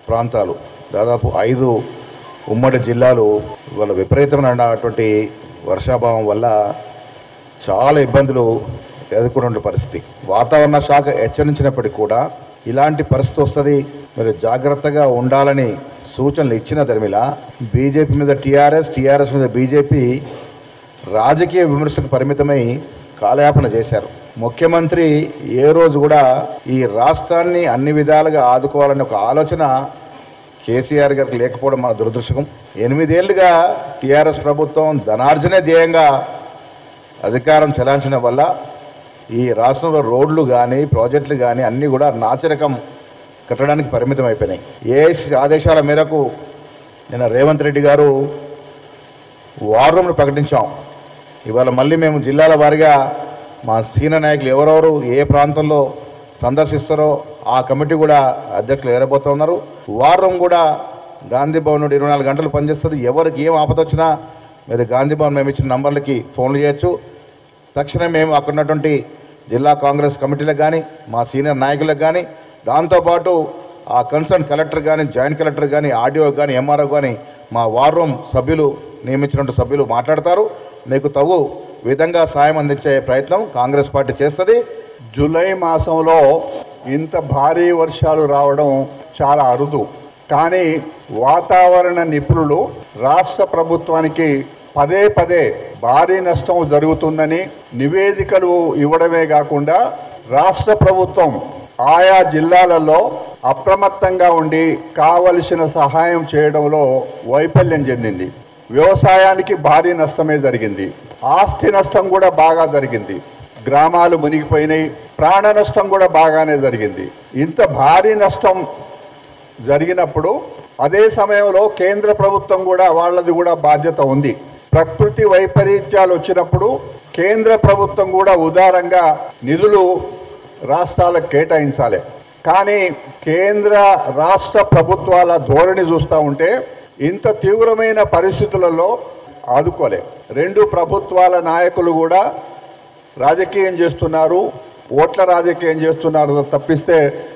ప్రాంతాలు దాదాపు ఐదు ఉమ్మడి జిల్లాలు వాళ్ళ విపరీతమైనటువంటి వర్షాభావం వల్ల చాలా ఇబ్బందులు ఎదుర్కొన్న పరిస్థితి వాతావరణ శాఖ హెచ్చరించినప్పటికీ కూడా ఇలాంటి పరిస్థితి వస్తుంది మీరు జాగ్రత్తగా ఉండాలని సూచనలు ఇచ్చిన ధర్మిల బీజేపీ మీద టీఆర్ఎస్ టీఆర్ఎస్ మీద బీజేపీ రాజకీయ విమర్శకు పరిమితమై కాలయాపన చేశారు ముఖ్యమంత్రి ఏ రోజు కూడా ఈ రాష్ట్రాన్ని అన్ని విధాలుగా ఆదుకోవాలనే ఒక ఆలోచన కేసీఆర్ గారికి లేకపోవడం మన దురదృష్టకం ఎనిమిదేళ్లుగా టీఆర్ఎస్ ప్రభుత్వం ధనార్జనే ధ్యేయంగా అధికారం చెలాయించడం వల్ల ఈ రాష్ట్రంలో రోడ్లు కానీ ప్రాజెక్టులు కానీ అన్నీ కూడా నాసిరకం కట్టడానికి పరిమితం అయిపోయినాయి ఏఐసి ఆదేశాల మేరకు నిన్న రేవంత్ రెడ్డి గారు వార్ రూమ్ను ప్రకటించాం ఇవాళ మళ్ళీ మేము జిల్లాల వారీగా మా సీనియర్ నాయకులు ఎవరెవరు ఏ ప్రాంతంలో సందర్శిస్తారో ఆ కమిటీ కూడా అధ్యక్షులు ఏరబోతూ ఉన్నారు వార్ రూమ్ కూడా గాంధీ భవన్ నుండి ఇరవై నాలుగు గంటలు పనిచేస్తుంది ఎవరికి ఏం ఆపద వచ్చినా మీరు గాంధీ భవన్ మేము ఇచ్చిన నంబర్లకి ఫోన్లు చేయొచ్చు తక్షణం మేము అక్కడ ఉన్నటువంటి జిల్లా కాంగ్రెస్ కమిటీలకు కానీ మా సీనియర్ నాయకులకు కానీ దాంతోపాటు ఆ కన్సర్న్ కలెక్టర్ కానీ జాయింట్ కలెక్టర్ కానీ ఆర్డీఓ కానీ ఎంఆర్ఓ కానీ మా వార్ రూమ్ సభ్యులు నియమించినటువంటి సభ్యులు మాట్లాడతారు మీకు తగు విధంగా సాయం అందించే ప్రయత్నం కాంగ్రెస్ పార్టీ చేస్తుంది జూలై మాసంలో ఇంత భారీ వర్షాలు రావడం చాలా అరుదు కానీ వాతావరణ నిపుణులు రాష్ట్ర ప్రభుత్వానికి పదే పదే భారీ నష్టం జరుగుతుందని నివేదికలు ఇవ్వడమే కాకుండా రాష్ట్ర ప్రభుత్వం ఆయా జిల్లాలలో అప్రమత్తంగా ఉండి కావలసిన సహాయం చేయడంలో వైఫల్యం చెందింది వ్యవసాయానికి భారీ నష్టమే జరిగింది ఆస్తి నష్టం కూడా బాగా జరిగింది గ్రామాలు మునిగిపోయినాయి ప్రాణ నష్టం కూడా బాగానే జరిగింది ఇంత భారీ నష్టం జరిగినప్పుడు అదే సమయంలో కేంద్ర ప్రభుత్వం కూడా వాళ్ళది కూడా బాధ్యత ఉంది ప్రకృతి వైపరీత్యాలు వచ్చినప్పుడు కేంద్ర ప్రభుత్వం కూడా ఉదారంగా నిధులు రాష్ట్రాలకు కేటాయించాలి కానీ కేంద్ర రాష్ట్ర ప్రభుత్వాల ధోరణి చూస్తూ ఉంటే ఇంత తీవ్రమైన పరిస్థితులలో ఆదుకోలే రెండు ప్రభుత్వాల నాయకులు కూడా రాజకీయం చేస్తున్నారు ఓట్ల రాజకీయం చేస్తున్నారు తప్పిస్తే